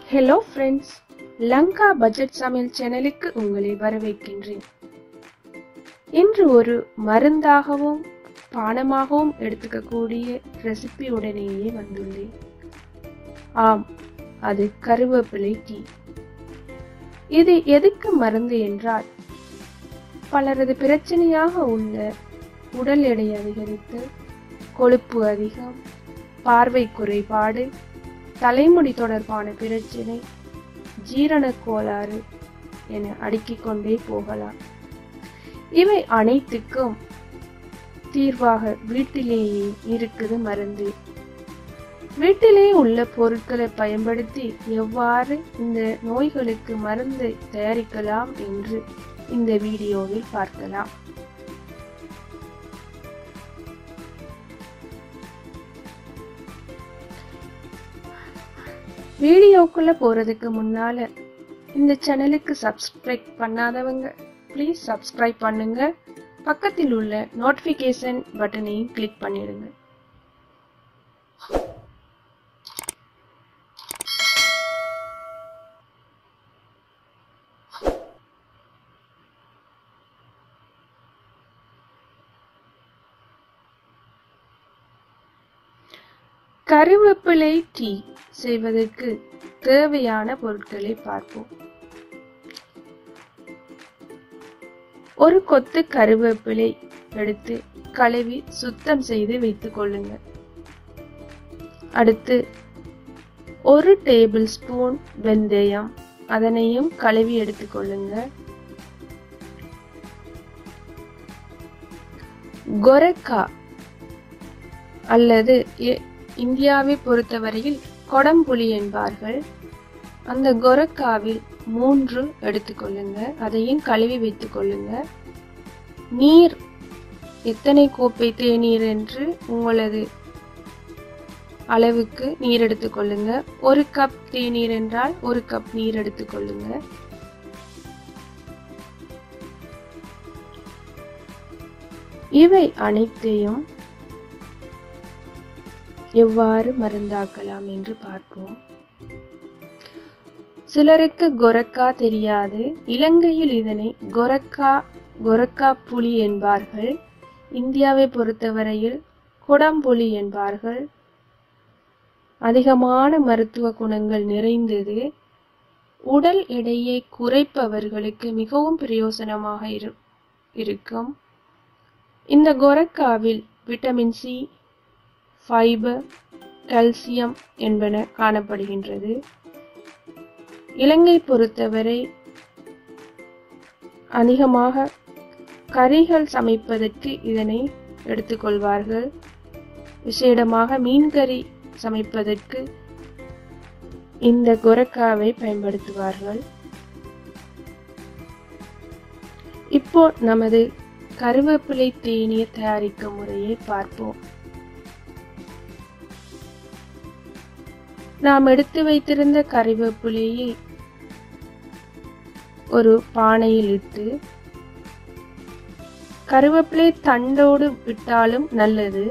hello friends Lanka budget சமையல் சேனலுக்கு உங்களை வரவேற்கின்றேன் இன்று ஒரு மருந்தாகவும் பானமாகவும் எடுத்துக்கக்கூடிய ரெசிபியுடனேயே வந்துள்ளேன் ஆம் அது கருவேப்பிலை டீ இது எதுக்கு மருந்து என்றால் பலரது பிரச்சனையாக உள்ள உடல் எடை அதிகரித்து கொழுப்பு அதிகம் பார்வை குறைபாடு தலைமுடி தொடர்பான பிரச்சனை ஜீரண கோளாறு என அடுக்கிக் கொண்டே போகலாம் இவை அனைத்துக்கும் தீர்வாக வீட்டிலேயே இருக்குது மருந்து வீட்டிலே உள்ள பொருட்களை பயன்படுத்தி எவ்வாறு இந்த நோய்களுக்கு மருந்து தயாரிக்கலாம் என்று இந்த வீடியோவில் பார்க்கலாம் வீடியோக்குள்ள போறதுக்கு முன்னால இந்த சேனலுக்கு சப்ஸ்கிரைப் பண்ணாதவங்க ப்ளீஸ் சப்ஸ்கிரைப் பண்ணுங்க பக்கத்தில் உள்ள நோட்டிஃபிகேஷன் பட்டனையும் கிளிக் பண்ணிடுங்க கருவேப்பிலை டீ செய்வதற்கு தேவையான பொருட்களை பார்ப்போம் ஒரு கொத்து கருவேப்பிலை எடுத்து கழுவி சுத்தம் செய்து வைத்துக் கொள்ளுங்க அடுத்து ஒரு டேபிள் ஸ்பூன் வெந்தயம் அதனையும் கழுவி எடுத்துக்கொள்ளுங்க கொரக்கா அல்லது இந்தியாவை பொறுத்தவரையில் கொடம்புளி என்பார்கள் அந்த கொரக்காவில் மூன்று எடுத்துக்கொள்ளுங்க அதையும் கழுவி வைத்துக் கொள்ளுங்க நீர் எத்தனை கோப்பை தேநீர் என்று உங்களது அளவுக்கு நீர் எடுத்துக்கொள்ளுங்க ஒரு கப் தேநீர் என்றால் ஒரு கப் நீர் எடுத்துக்கொள்ளுங்க இவை அனைத்தையும் எவ்வாறு மருந்தாக்கலாம் என்று பார்ப்போம் சிலருக்கு கொரக்கா தெரியாது இலங்கையில் இதனை கொரக்கா கொரக்கா புலி என்பார்கள் இந்தியாவை பொறுத்தவரையில் குடம்புலி என்பார்கள் அதிகமான மருத்துவ குணங்கள் நிறைந்தது உடல் எடையை குறைப்பவர்களுக்கு மிகவும் பிரயோசனமாக இருக்கும் இந்த கொரக்காவில் விட்டமின் சி ஃபைபர் கல்சியம் என்பன காணப்படுகின்றது இலங்கை பொறுத்தவரை அதிகமாக கறிகள் சமைப்பதற்கு இதனை எடுத்துக்கொள்வார்கள் விசேடமாக மீன் கறி சமைப்பதற்கு இந்த கொரக்காவை பயன்படுத்துவார்கள் இப்போ நமது கருவேப்பிலை தேநீர் தயாரிக்கும் முறையை பார்ப்போம் நாம் எடுத்து வைத்திருந்த கறிவேப்பிலையை ஒரு பானையில் இட்டு கருவேப்பிலை தண்டோடு விட்டாலும் நல்லது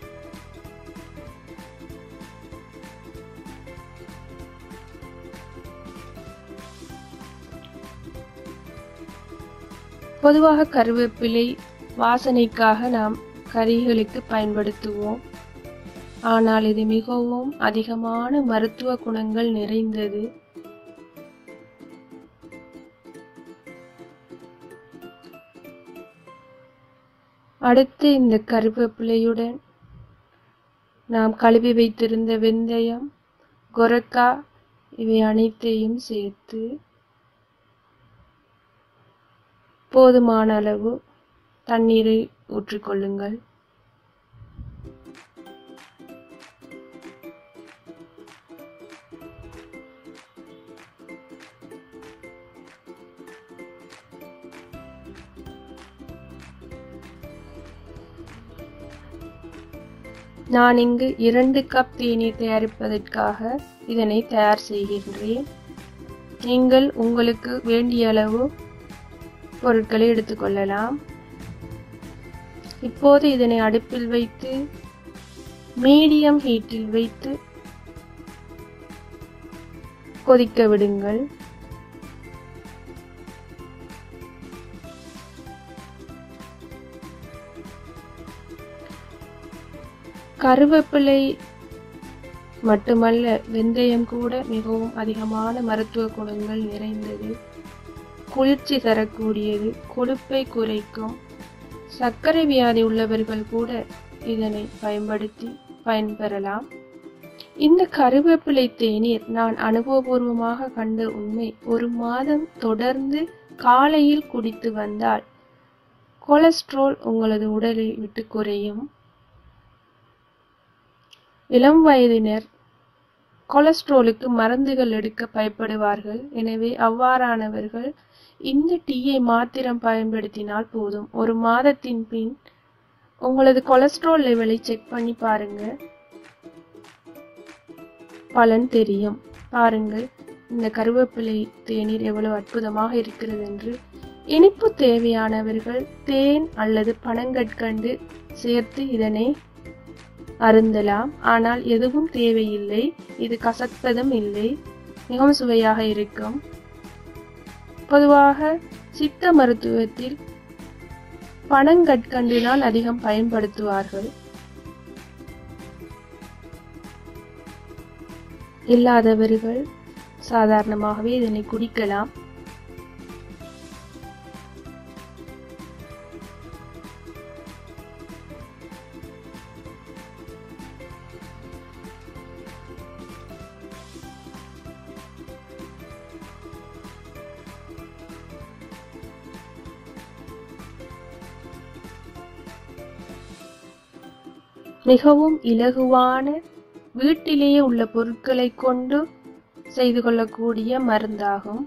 பொதுவாக கருவேப்பிலை வாசனைக்காக நாம் கறிகளுக்கு பயன்படுத்துவோம் ஆனால் இது மிகவும் அதிகமான மருத்துவ குணங்கள் நிறைந்தது அடுத்து இந்த கருவேப்பிலையுடன் நாம் கழுவி வைத்திருந்த வெந்தயம் கொரக்கா இவை அனைத்தையும் சேர்த்து போதுமான அளவு தண்ணீரை ஊற்றிக்கொள்ளுங்கள் நான் இங்கு இரண்டு கப் தேநீர் தயாரிப்பதற்காக இதனை தயார் செய்கின்றேன் நீங்கள் உங்களுக்கு வேண்டிய அளவு பொருட்களை எடுத்துக்கொள்ளலாம் இப்போது இதனை அடுப்பில் வைத்து மீடியம் ஹீட்டில் வைத்து கொதிக்க விடுங்கள் கருவேப்பிலை மட்டுமல்ல வெந்தயம் கூட மிகவும் அதிகமான மருத்துவ குணங்கள் நிறைந்தது குளிர்ச்சி தரக்கூடியது கொழுப்பை குறைக்கும் சர்க்கரை வியாதி உள்ளவர்கள் கூட இதனை பயன்படுத்தி பயன்பெறலாம் இந்த கருவேப்பிலை தேநீர் நான் அனுபவபூர்வமாக கண்ட உண்மை ஒரு மாதம் தொடர்ந்து காலையில் குடித்து வந்தால் கொலஸ்ட்ரால் உங்களது உடலை விட்டு குறையும் இளம் வயதினர் கொலஸ்ட்ராலுக்கு மருந்துகள் எடுக்க பயப்படுவார்கள் எனவே அவ்வாறானவர்கள் இந்த டீயை மாத்திரம் பயன்படுத்தினால் போதும் ஒரு மாதத்தின் பின் உங்களது கொலஸ்ட்ரால் லெவலை செக் பண்ணி பாருங்க பலன் தெரியும் பாருங்கள் இந்த கருவேப்பிலை தேநீர் எவ்வளவு அற்புதமாக இருக்கிறது என்று இனிப்பு தேவையானவர்கள் தேன் அல்லது பனங்கற்கண்டு சேர்த்து இதனை அருந்தலாம் ஆனால் எதுவும் தேவையில்லை இது கசப்பதும் இல்லை மிகவும் சுவையாக இருக்கும் பொதுவாக சித்த மருத்துவத்தில் பனங்கற்கண்டு தான் அதிகம் பயன்படுத்துவார்கள் இல்லாதவர்கள் சாதாரணமாகவே இதனை குடிக்கலாம் மிகவும் இலகுவான வீட்டிலேயே உள்ள பொருட்களை கொண்டு செய்து கொள்ளக்கூடிய மருந்தாகும்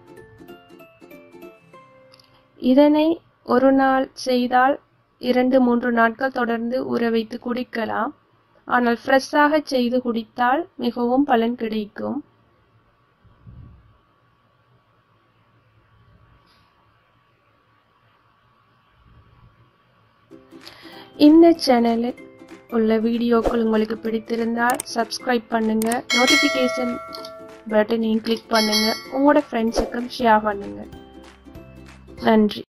இதனை ஒரு நாள் செய்தால் இரண்டு மூன்று நாட்கள் தொடர்ந்து ஊற வைத்து குடிக்கலாம் ஆனால் ஃப்ரெஷ்ஷாக செய்து குடித்தால் மிகவும் பலன் கிடைக்கும் இந்த சேனலில் உள்ள வீடியோக்கள் உங்களுக்கு பிடித்திருந்தால் சப்ஸ்கிரைப் பண்ணுங்க நோட்டிஃபிகேஷன் பட்டனையும் கிளிக் பண்ணுங்க உங்களோட ஃப்ரெண்ட்ஸுக்கும் ஷேர் பண்ணுங்க நன்றி